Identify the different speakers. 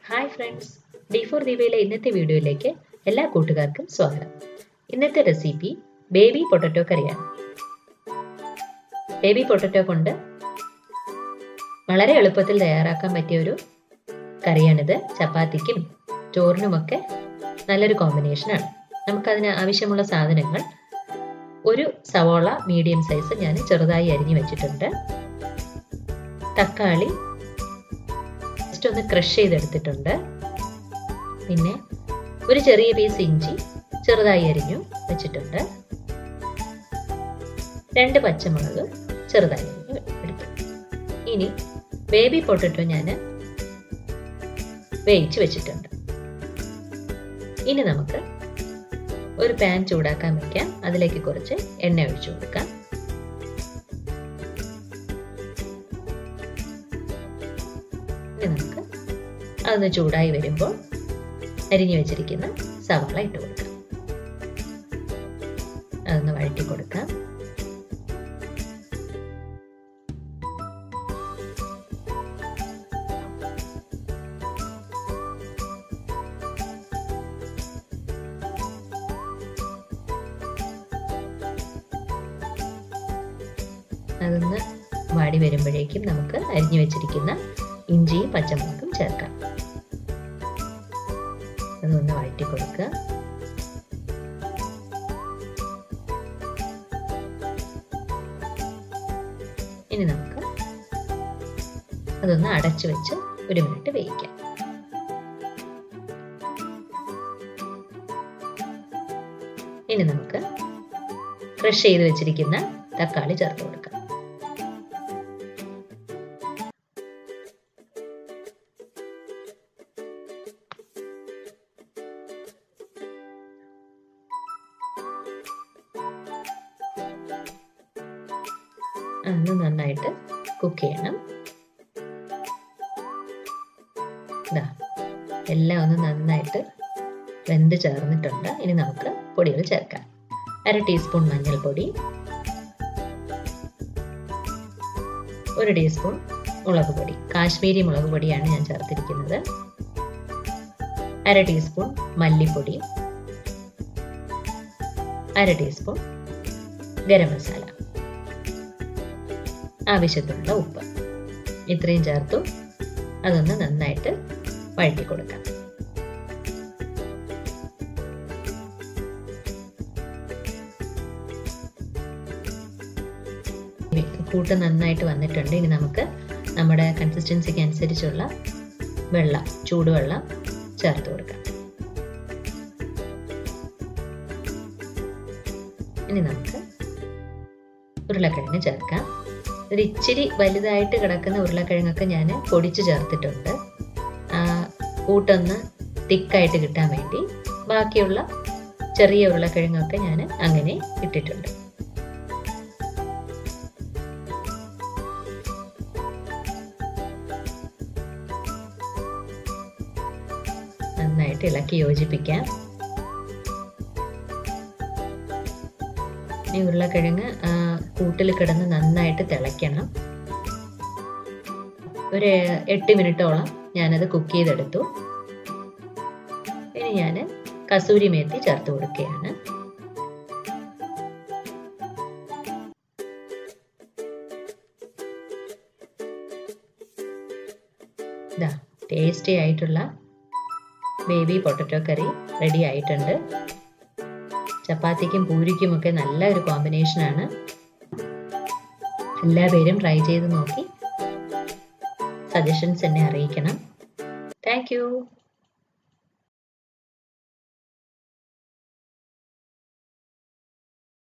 Speaker 1: hi friends D four ദീപയിലെ ഇന്നത്തെ വീഡിയോയിലേക്ക് എല്ലാ കൂട്ടുകാർക്കും സ്വാഗതം ഇന്നത്തെ റെസിപ്പി ബേബി പൊട്ടറ്റോ കറിയാണ് ബേബി പൊട്ടറ്റോ കൊണ്ട് വളരെ എളുപ്പത്തിൽ തയ്യാറാക്കാൻ പറ്റിയ ഒരു കറിയാണിത് ചപ്പാത്തിക്കും ചോറിനുമൊക്കെ നല്ലൊരു കോമ്പിനേഷനാണ് നമുക്കതിന് ആവശ്യമുള്ള സാധനങ്ങൾ ഒരു സവോള മീഡിയം സൈസ് ഞാൻ ചെറുതായി അരിഞ്ഞു വെച്ചിട്ടുണ്ട് തക്കാളി ജസ്റ്റ് ഒന്ന് ക്രഷ് ചെയ്തെടുത്തിട്ടുണ്ട് പിന്നെ ഒരു ചെറിയ പീസ് ഇഞ്ചി ചെറുതായി അരിഞ്ഞു വെച്ചിട്ടുണ്ട് രണ്ട് പച്ചമുളക് ചെറുതായി അരിഞ്ഞു എടുത്തു ഇനി ബേബി പൊട്ടറ്റോ ഞാൻ വേവിച്ച് വെച്ചിട്ടുണ്ട് ഇനി നമുക്ക് ഒരു പാൻ ചൂടാക്കാൻ വെക്കാം അതിലേക്ക് കുറച്ച് എണ്ണ ഒഴിച്ചു കൊടുക്കാം ഇനി നമുക്ക് അതൊന്ന് ചൂടായി വരുമ്പോൾ അരിഞ്ഞു വെച്ചിരിക്കുന്ന സവാള ഇട്ട് കൊടുക്കാം അതൊന്ന് വഴറ്റി കൊടുക്കാം അതൊന്ന് വാടി വരുമ്പോഴേക്കും നമുക്ക് അരിഞ്ഞു വെച്ചിരിക്കുന്ന ഇഞ്ചിയും പച്ചമുളകും ചേർക്കാം അതൊന്ന് വഴറ്റി കൊടുക്കുക ഇനി നമുക്ക് അതൊന്ന് അടച്ചു വെച്ച് ഒരു മിനിറ്റ് വേവിക്കാം ഇനി നമുക്ക് ക്രഷ് ചെയ്ത് വെച്ചിരിക്കുന്ന തക്കാളി ചേർത്ത് കൊടുക്കാം അന്ന് നന്നായിട്ട് കുക്ക് ചെയ്യണം ഇതാ എല്ലാം ഒന്ന് നന്നായിട്ട് വെന്ത് ചേർന്നിട്ടുണ്ട് ഇനി നമുക്ക് പൊടികൾ ചേർക്കാം അര ടീസ്പൂൺ മഞ്ഞൾപ്പൊടി ഒരു ടീസ്പൂൺ മുളക് പൊടി കാശ്മീരി മുളക് പൊടിയാണ് ഞാൻ ചേർത്തിരിക്കുന്നത് അര ടീസ്പൂൺ മല്ലിപ്പൊടി അര ടീസ്പൂൺ ഗരം മസാല ആവശ്യത്തിനുള്ള ഉപ്പ് ഇത്രയും ചേർത്തു അതൊന്ന് നന്നായിട്ട് വഴറ്റി കൊടുക്കാം കൂട്ട് നന്നായിട്ട് വന്നിട്ടുണ്ട് ഇനി നമുക്ക് നമ്മുടെ കൺസിസ്റ്റൻസിക്ക് അനുസരിച്ചുള്ള വെള്ളം ചൂടുവെള്ളം ചേർത്ത് കൊടുക്കാം ഇനി നമുക്ക് ഉരുളക്കിഴങ്ങ് ചേർക്കാം ഒരു ഇച്ചിരി വലുതായിട്ട് കിടക്കുന്ന ഉരുളക്കിഴങ്ങൊക്കെ ഞാൻ പൊടിച്ച് ചേർത്തിട്ടുണ്ട് കൂട്ടൊന്ന് തിക്കായിട്ട് കിട്ടാൻ വേണ്ടി ബാക്കിയുള്ള ചെറിയ ഉരുളക്കിഴങ്ങൊക്കെ ഞാൻ അങ്ങനെ ഇട്ടിട്ടുണ്ട് നന്നായിട്ട് ഇളക്കി യോജിപ്പിക്കാം ഈ ഉരുളക്കിഴങ്ങ് കൂട്ടിൽ കിടന്ന് നന്നായിട്ട് തിളയ്ക്കണം ഒരു എട്ട് മിനിറ്റോളം ഞാനത് കുക്ക് ചെയ്തെടുത്തു ഇനി ഞാൻ കസൂരി മേത്തി ചേർത്ത് കൊടുക്കുകയാണ് ഇതാ ടേസ്റ്റി ആയിട്ടുള്ള ബേബി പൊട്ടറ്റോ കറി റെഡി ആയിട്ടുണ്ട് ചപ്പാത്തിക്കും പൂരിക്കും ഒക്കെ നല്ല ഒരു കോമ്പിനേഷനാണ് എല്ലാ പേരും ട്രൈ ചെയ്ത് നോക്കി സജഷൻസ് എന്നെ അറിയിക്കണം താങ്ക്